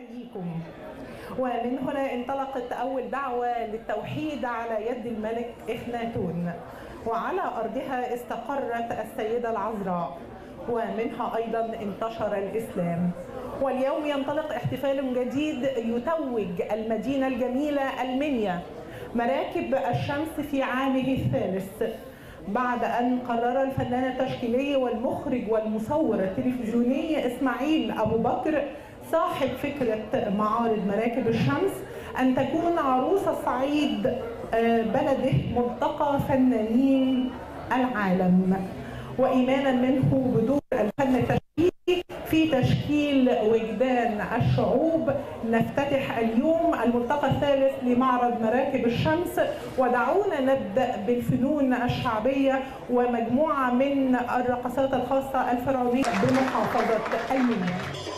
نحييكم ومن هنا انطلقت أول دعوة للتوحيد على يد الملك إخناتون وعلى أرضها استقرت السيدة العذراء ومنها أيضا انتشر الإسلام واليوم ينطلق احتفال جديد يتوج المدينة الجميلة المنيا مراكب الشمس في عامه الثالث بعد أن قرر الفنان التشكيلي والمخرج والمصور التلفزيوني إسماعيل أبو بكر صاحب فكرة معارض مراكب الشمس أن تكون عروس الصعيد آه، بلده ملتقى فنانين العالم وإيمانا منه بدور الفن التشكيلي في تشكيل وجدان الشعوب نفتتح اليوم الملتقى الثالث لمعرض مراكب الشمس ودعونا نبدأ بالفنون الشعبية ومجموعة من الرقصات الخاصة الفرعونية بمحافظة المنيا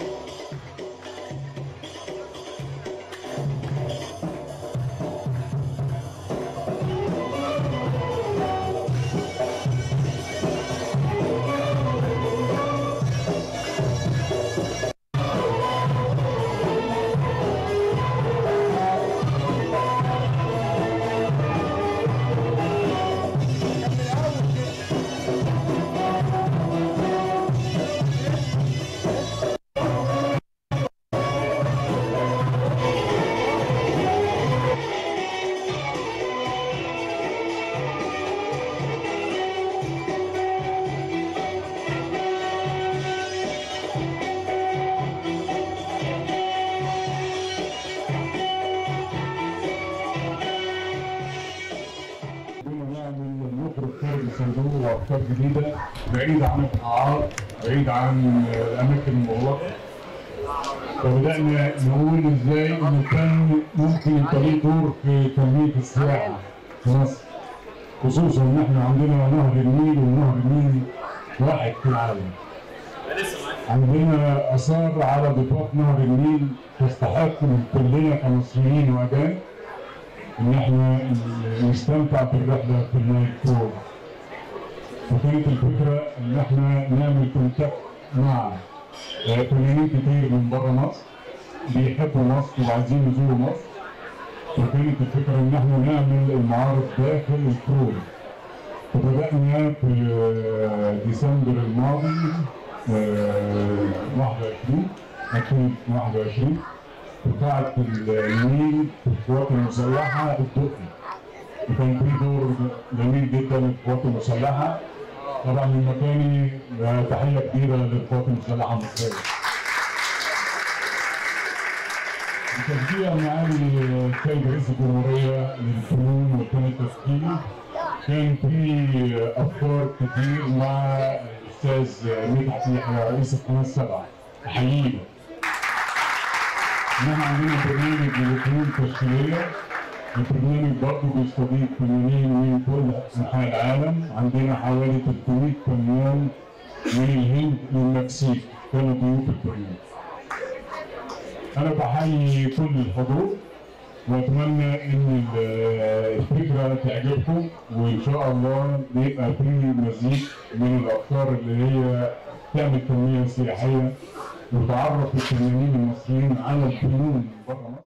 بما نعمل نخرج خارج الصندوق وافكار جديده بعيده عن القاعات بعيد عن الاماكن المغلقه فبدانا نقول ازاي انه كان ممكن يبقى ليه دور في تنميه السياحه في مصر خصوصا ان احنا عندنا نهر النيل ونهر النيل واحد في العالم عندنا اثار على ضفاف نهر النيل تستحق من كلنا كمصريين واجانب ان احنا نستمتع بالرحله في النايل تور وكانت الفكره ان احنا نعمل كونتاكت مع آه، فنانين كتير من بره مصر بيحبوا مصر وعايزين يزوروا مصر فكانت الفكره ان احنا نعمل المعارض داخل الكرور فبدأنا في آه، ديسمبر الماضي آه، 21 2021 في قاعة النيل في القوات المسلحة الدقي وكان في دور جميل جدا للقوات المسلحة طبعا من مكاني آه، تحية كبيرة للقوات المسلحة المصرية بتشجيع معالي السيد رئيس الجمهورية للفنون والفن التشكيلي كان في أفكار كتير مع الأستاذ مدحت يحيى رئيس القناة السبعة أحييه إن احنا عندنا برنامج للفنون التشكيلية البرنامج برضه بيستضيف فنانين من كل أنحاء العالم عندنا حوالي 300 فنان من الهند والمكسيك كانوا ضيوف البرنامج أنا بحيي كل الحضور وأتمنى إن ال- الفكرة تعجبكم وإن شاء الله يبقى في مزيد من الأفكار اللي هي تعمل تنمية سياحية وتعرف الفنانين المصريين على الفنون بره مصر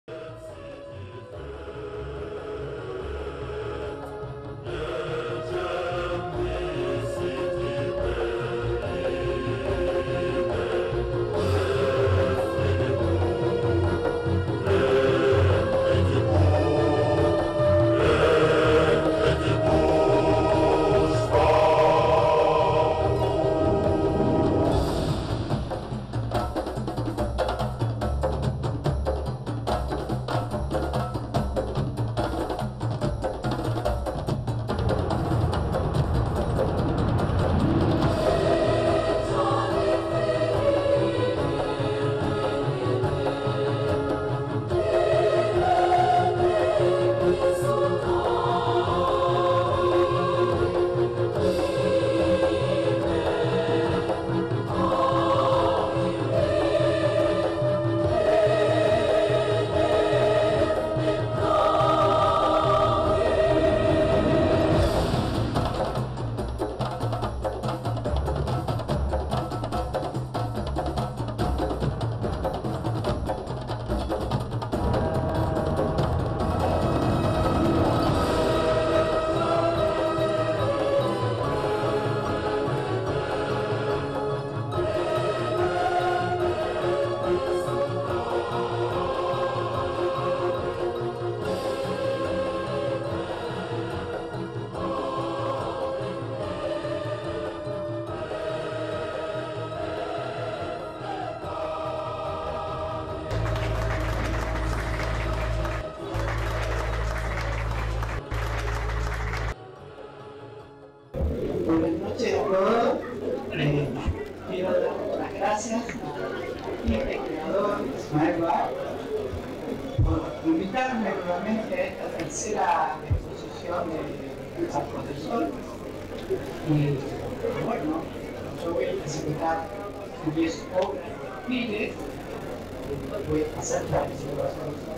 Buenas noches a todos. Eh, quiero dar las gracias a mi creador, Ismael Bar, por invitarme nuevamente a esta tercera exposición de Campo del Sol. Y bueno, yo voy a presentar 10 obras de voy a pasar la presentación.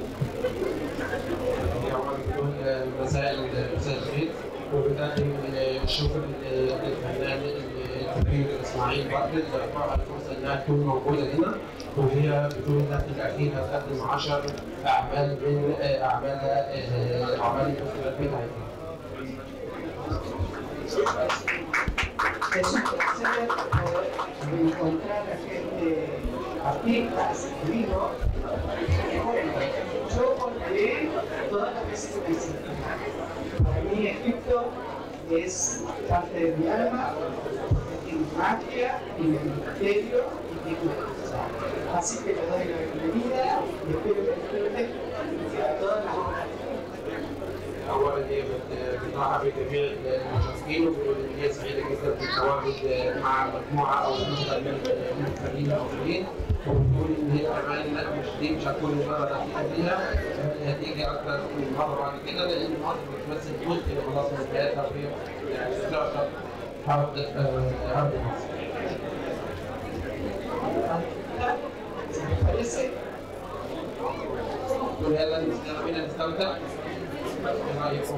أول بدون رسائل الأستاذ خالد وبتقدم الشكر للفنان الكبير إسماعيل بدر اللي أعطاها الفرصة إنها تكون موجودة هنا وهي بدون الدخل الأخير هتقدم 10 أعمال من أعمالها أعمال المسلمات بتاعتها. Es un placer poder encontrar a gente, artistas, amigos. Bueno, yo contaré todas las veces que visité. Para mí Egipto es parte de mi alma, tiene magia, tiene misterio y tiene una cosa. Así que le doy la bienvenida y espero que disfruten a todas las obras. أولا هي بت- بترحب بجميع المشاركين وبتقول إن هي سعيدة جدا بالتواجد مع مجموعة أو نسخة من من الفنانين المصريين وبتقول إن هي كمان لا مش دي مش هتكون مجرد هتيجي ليها هي هتيجي أكتر من مرة بعد كده لأن مصر بتمثل جزء خلاص من حياتها في يعني تعتبر أرض آه، أرض مصر. Parece ويلا نستمع بينا نستمتع. إيه رأيكم؟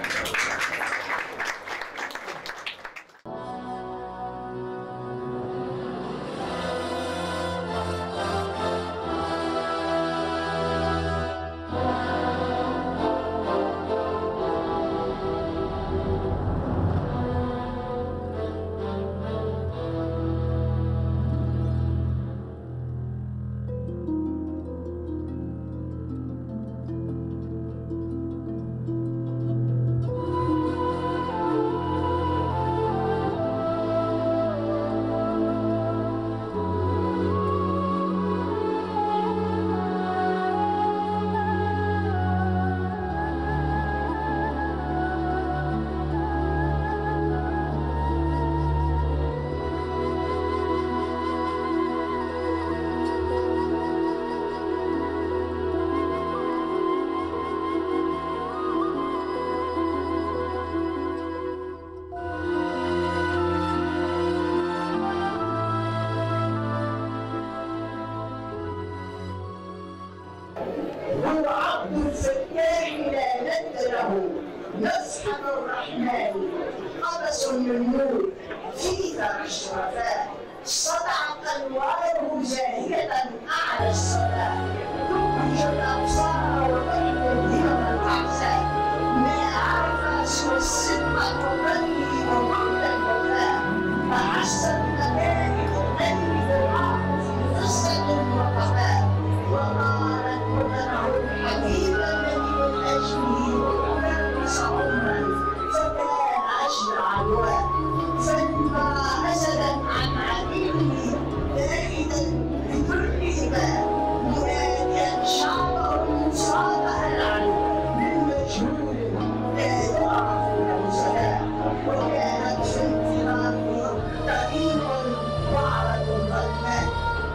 هو عبد الفتاح لا ند له نفحم الرحمن قبس من نور فيك الشرفاء صدعت انواره زاهيه اعلى السماء تخرج الابصار وتحمي الهمم الاعزاء ما عرف سوى الصدق وتنمي وكل الوفاء فحسن مكائد النبي بالعرض في قصه وقفاء وقالت وتنعه حبيبا من الاجمل ولبس عمرا فكان اشجع الوان فلما اسدا عن عبيده دائما بكل اباء مناديا شعبه صاب العن من مجهول لا يعرف له سلام وكانت في انطلاقه طريق وعرض قد مات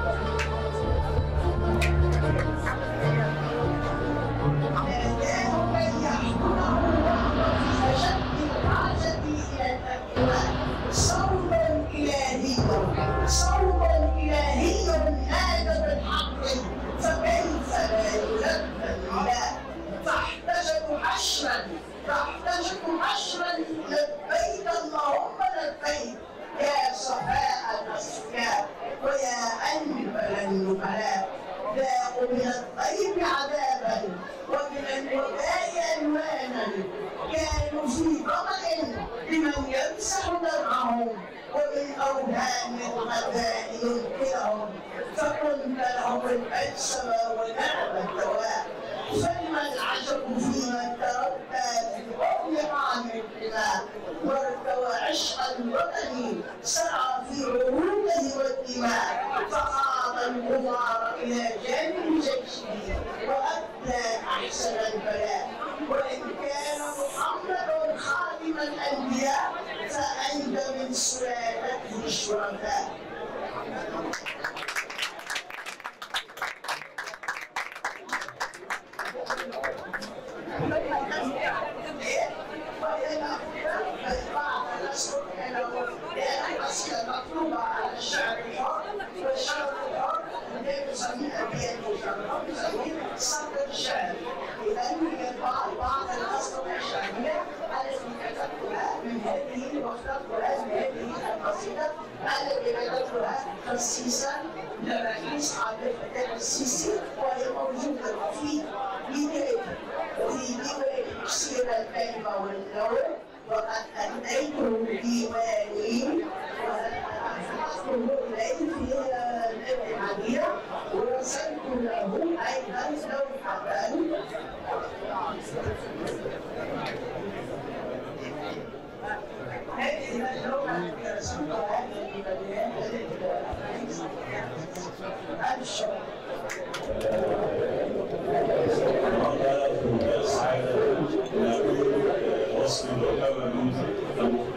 ناداه من يحضره في أشد الحاجة إلى الأكوان صوت إلهي صوت إلهي نادى بالحق فكيف لا يلبى الإله فاحتجبوا حشرا فاحتجبوا حشرا لبيك اللهم لبيك يا صفاء الأصفياء ويا أنبل النبلاء ذاقوا من الطيب عذابا ومن الوباء ألوانا كانوا في ظمأ لمن يمسح درعهم ومن أوهام الغباء ينكرهم فكنت لهم البلسم ونعم الدواء فلما العجب فيمن تربى في حكم عام الدماء وارتوى عشقا وطني سعى في عروقه والدماء فقاد الغبار الى جانب جيشه وابدى احسن البلاء وان كان محمد خاتم الانبياء فان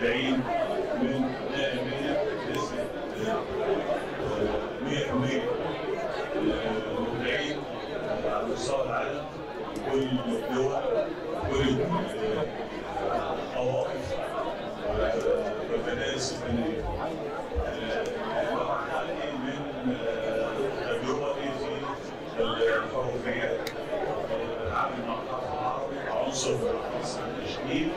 مبدعين من 100% بنسبه 100% مبدعين على مستوى العالم كل الدول كل الطوائف والمدارس الفنيه. طبعا هذه من تجربتي في الحروفيات العمل مع الخط العربي عنصر التشكيل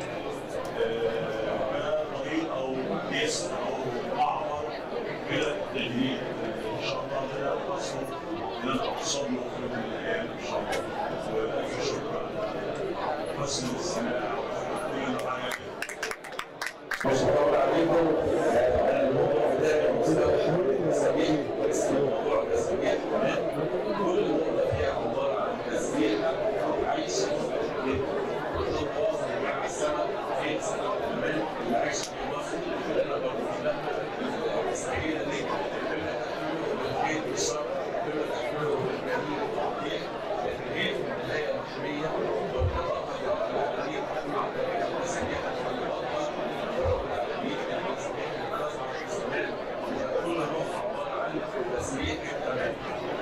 كطريق او جسم او معبر الى التجديد ان شاء الله ده اصل من الاقتصاد في الايام ان شاء الله والف شكر على حسن الاستماع وكل حاجه السلام عليكم انا الموضوع بتاعي مستوى التسجيل الموضوع التسجيل كمان كل النقطه فيها عباره عن تسجيل عايش التواصل مع السنه في سنه كمان اللي عايش في مصر لنا برضه لها سعيده ليك بما تحمله بالخير والشر بما تحمله بالجميل والتوفيق لتنهيه الولايه المحميه والتطهر على العالمين مع طريقه التسجيل والتطهر رب العالمين المسبح المنظر في الزمان وكل روح عباره عن تسبيح تمام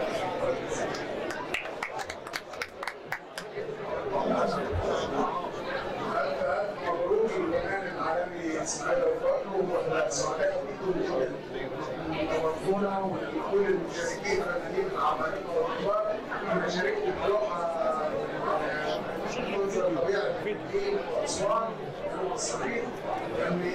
ألف ألف مبروك البرنامج العالمي اسماعيل الفضل واحنا سعداء بكم جدا تباركونا وكل المشاركين الفنانين العمالقه والكبار انا شاركت في لوحه منظر طبيعه الدين واسوان في الصعيد كان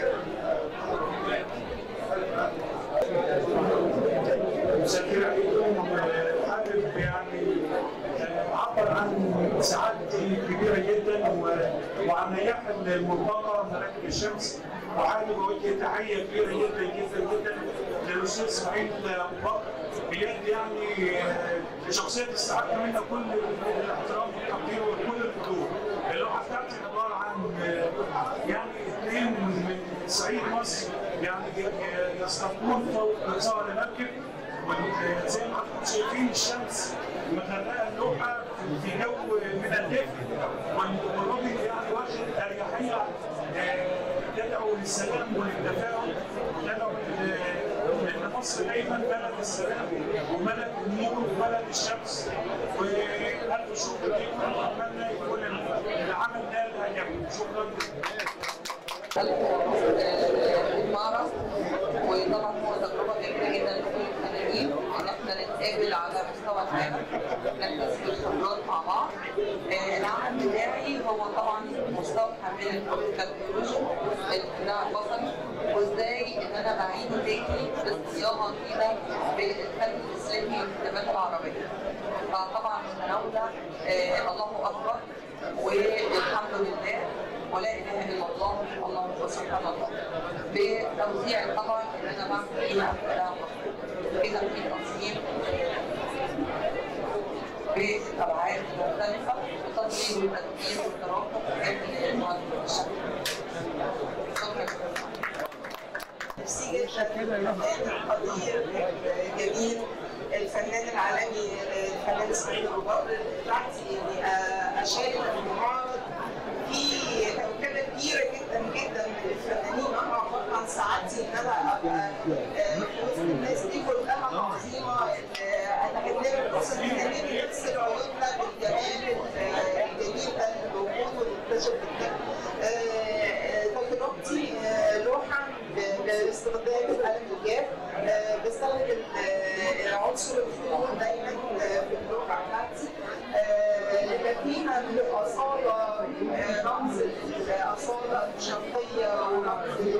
متشكر عليكم حابب يعني اعبر عن سعادتي كبيره جدا و- وعن نجاح الملتقى مراكب الشمس وحابب اوجه تحيه كبيره جدا جدا جدا للاستاذ اسماعيل ابو بكر بجد يعني آه، شخصيه تستحق منا كل الاحترام والتقدير وكل الحضور. اللوحه بتاعتي عباره عن آه، يعني اثنين من صعيد مصر يعني ي- يصطفون فوق ظهر مركب وزي ما حضراتكم شايفين الشمس مغرقه اللوحه في جو من الدفء والراجل يعني واخد اريحيه آه، تدعو للسلام وللتفاؤل تدعو ل- لان مصر دايما بلد السلام وبلد النور وبلد الشمس والف شكر لكم واتمنى يكون العمل ده يعجبكم شكرا المعرض وطبعا هو تجربه جميله جدا لكل الفنانين ان احنا نتقابل على مستوى العالم نكتسب الخبرات مع بعض آه، العمل بتاعي هو طبعا مستوحى من التكنولوجيا الابداع البصري وازاي ان انا بعيده تاني بالصياغه كده بالفن الاسلامي والكتابات العربيه فطبعا المناوله آه، الله اكبر والحمد لله ولا اله الا الله اللهم سبحان الله بتوزيع طبعا ان انا بعمل فيها كلام اذا في تصميم بابعاد مختلفه وتطوير وتدبير وتراقب وحاجات من المواد شكرا ميرسي جدا الفنان القدير الجميل الفنان العالمي الفنان اسماعيل ابو بكر بتاعتي اني اشارك في المعرض في كوكبه كبيره جدا جدا من الفنانين انا عباره عن سعادتي ان انا ابقى في وسط الناس دي كلها العظيمه اتكلم القصه دي تاني بتغسل عيوننا بالجمال الجميل ده الوجود والمنتشر جدا تجربتي لوحه باستخدام القلم الجاف بستخدم عنصر الفنون دايما في اللوحه بتاعتي فيها من الاصاله رمز الاصاله الشرقيه ورمز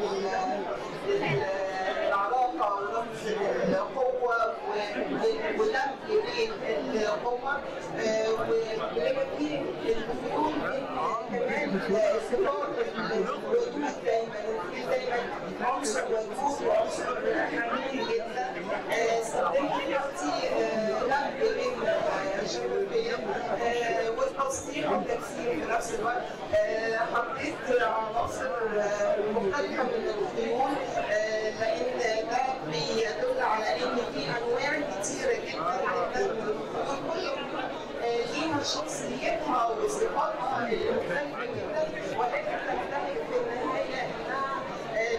العلاقه ورمز القوه ودمج بين القوه ولما في الفنون كمان صفات الوجود دايما في دايما عنصر وجود وعنصر حنين جدا استخدمت دلوقتي دمج بين الشبابيه والتصدير والتكسير في نفس الوقت حطيت عناصر مختلفه من الفنون لان ده بيدل على ان في انواع كتيره جدا جدا من الفنون كل ليها شخصيتها وصفاتها المختلفه جدا ولكن تنتهي في النهايه انها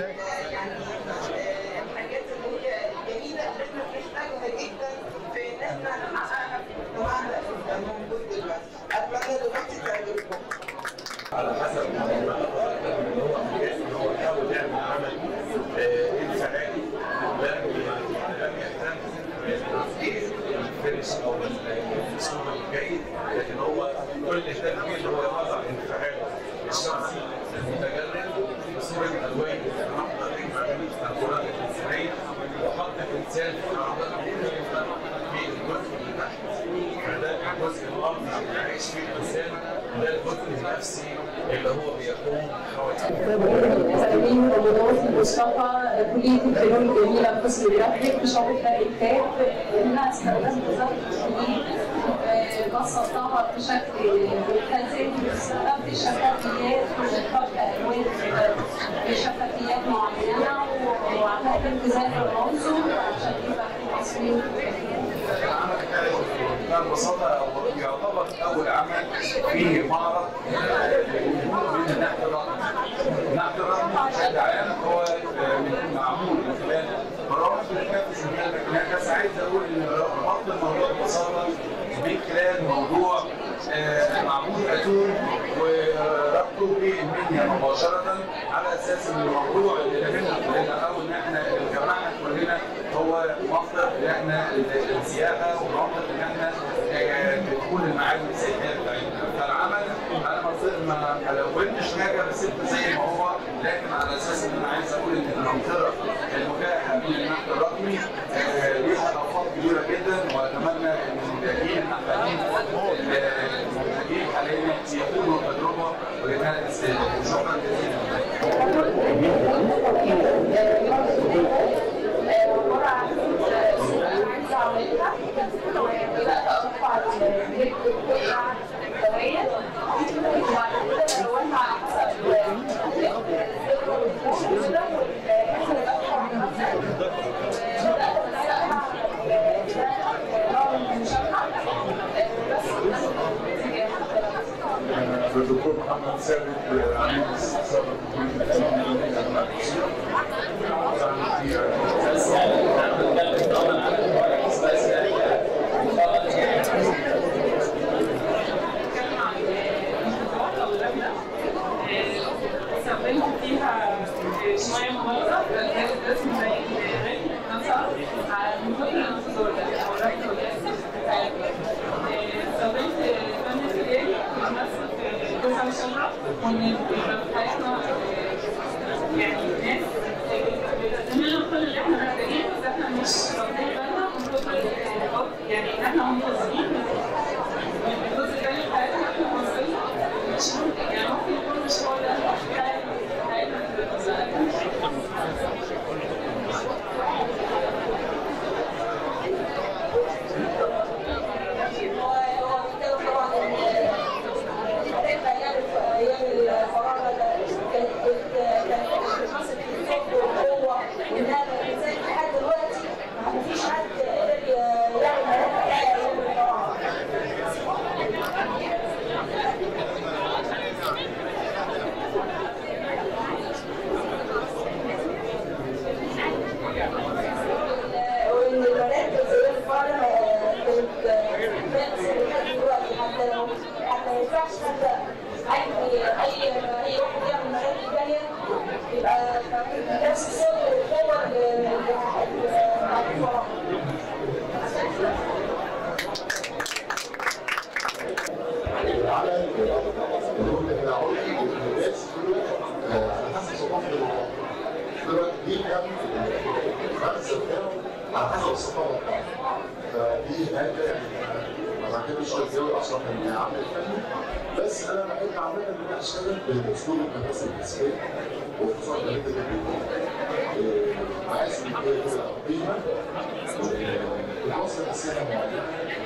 يعني آه، الحاجات اللي هي الجميله اللي احنا بنحتاجها جدا في ان احنا نحققها في مجتمعنا الموجود دلوقتي اتمنى دلوقتي تعجبكم على حسب ما ان هو مجال ان هو يحاول يعمل عمل آه، انفعالي لم لم يهتم بالتفكير الفينش او الاسلوب الجيد لكن هو كل اللي اهتم بيه ان هو يوضع انفعاله الشخصي المتجرد بصوره الوان تنقل تجمع بين التنقلات الانسانيه وحط الانسان في اعضاء مختلفه في الجزء اللي تحت فده الجزء الارضي اللي عايش فيه الانسان ده الجزء النفسي اللي هو بيقوم حواليه سليم رمضان مصطفى كلية الفنون الجميلة قسم الجرافيك بشرح الكتاب أنا استخدمت ظرف جديد بسطتها بشكل ملتزم استخدمت شفافيات وشفافة ألوان بشفافيات معينة وعملت التزام العنصر عشان يبقى في تصميم العمل كان ببساطة هو يعتبر أول عمل فيه معرض من النحت الرقمي. النحت الرقمي بشكل عام هو آه، معمول من خلال برامج بتنافس المجال لكن بس عايز أقول إن ربط الموضوع ببساطة من خلال موضوع آه، معمول أتون وربطه بالميديا مباشرة على أساس إن الموضوع اللي لازمنا كلنا أو إن إحنا اللي جمعنا كلنا هو مصدر ان احنا السياحه ومصدر ان احنا آه، بتكون المعالم السياحيه بتاعتنا فالعمل انا ما صرت- ما ما لونتش حاجه بس سبت زي ما هو لكن على اساس ان انا عايز اقول ان المنطقه المتاحه من النحت الرقمي آه، ليها اضافات كبيره جدا واتمنى ان الجيل النحالين المنتجين حاليا يكونوا تجربه ولانها تستاهل شكرا جزيلا عبارة عن عايزة أعملها وبدأت أرفع الهيد بتاع الدورية وبعد كده ألونها على حسب المنطق والكده والحس اللي بدفع من نفسي بدأت أنسقها نوع من المشابهة بس بس الدكتور محمد ثابت عميد استثمار استخدمت فيها شوية مبالغة لأن الرسم زي الرسم نفسها على من كتر الانتظار ده أو الرسم والرسم استخدمت فن التجاري بتمثل في جزء الشهرة وإن يبقى في حياتنا يعني ناس بتقدم لنا كل اللي احنا محتاجينه بس احنا مش واخدين بالنا من كتر ال- يعني ان احنا منتظرين الجزء الثاني في حياتنا احنا واصلين مش ممكن يعني ممكن يكون مش هو ده حياة- حياتنا في المستقبل. هو هو بيتكلم طبعا ان الحاجات ايام ايام الفراعنه ده كانت بت- كانت بتحصل في الحب والقوه وانها الانسان لحد دلوقتي ما فيش حد قدر يعمل حاجات ايام الفراعنه وان البنات زي الفراعنه كانت بنت لحد دلوقتي حتى لو حتى ما ينفعش حتى اي اي اي واحد يعمل مجال الجايه يبقى نفس الصوت والقوه اللي مع الفراعنه العمل الرول التفاعلي والناس على حسب ثقافه الموضوع. دلوقتي دي كام المغزى بتاعه على حسب الثقافه بتاعته. فدي حاجه يعني ما بعتبرش الجو اصلا من عمل الفني بس انا بحب عامه ان انا اشتغل باسلوب المدرسه الاساسيه وخصوصا البنات اللي بحس ان هي كده قيمه بتوصل رساله معينه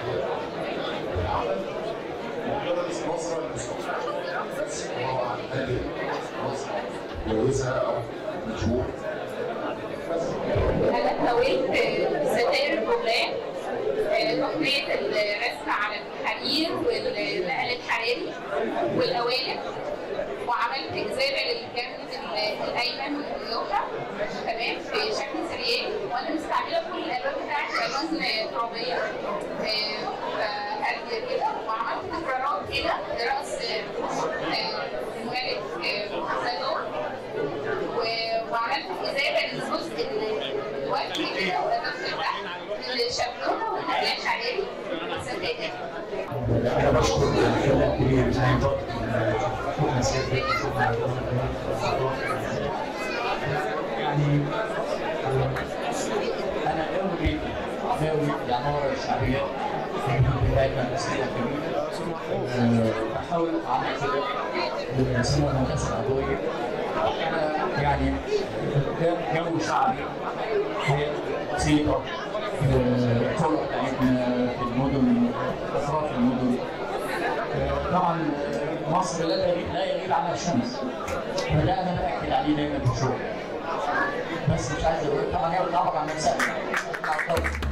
العمل مجرد نظرة للمستقبل بس هو هل نظرة كويسة أو مشهور بس أنا كونت ستاير البروجرام تقنية الرسم على الحرير والنقل الحراري والقوالب وعملت إزالة للجنب الايمن واللوحه تمام في شكل سريال وانا مستعمله كل الالوان بتاعت الوان ترابيه آه، هاديه كده وعملت تكرارات كده لراس آه، الملك آه، زيدون و- وعملت ازاله للجزء الوجهي كده والنفس تحت الشبلونه والنقاش عليه سدادات انا بشكر الفرقه الكبيره زي ما قلت شكرا سيدي يعني انا ناوي ناوي العماره الشعبيه في بدايه المسيره الكبيره أه، بحاول اعمل كده بالسنه المدرسه العضويه انا يعني قدام جو شعبي حياه بسيطه الطرق بتاعتنا في المدن اطراف المدن آه، طبعا آه، مصر لا يغيب لا يغيب عنها الشمس فده انا باكد عليه دايما في الشغل بس مش عايز اقول طبعا هي بتعبر عن نفسها